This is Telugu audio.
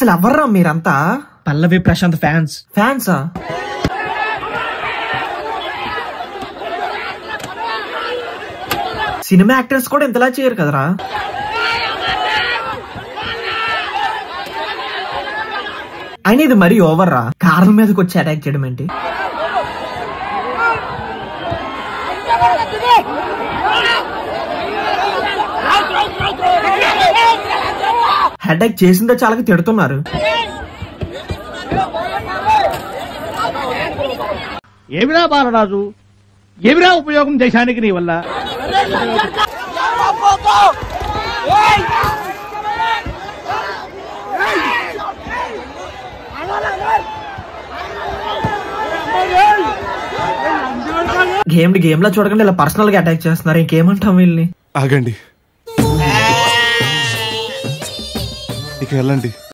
అసలు ఎవర్రా మీరంతా పల్లవి ప్రశాంత్ ఫ్యాన్స్ ఫ్యాన్సా సినిమా యాక్టర్స్ కూడా ఇంతలా చేయరు కదరా అయినా ఇది మరీ ఓవర్ రా కార్ల మీదకి వచ్చి అటాక్ చేయడం ఏంటి అటాక్ చేసిందో చాలా తిడుతున్నారు ఏమిరా బాలరాజు ఏమిరా ఉపయోగం దేశానికి నీ వల్ల గేమ్ గేమ్ లో చూడకుండా ఇలా పర్సనల్ గా అటాక్ చేస్తున్నారు ఇంకేమంటాం వీళ్ళని ఆగండి ఇక వెళ్ళండి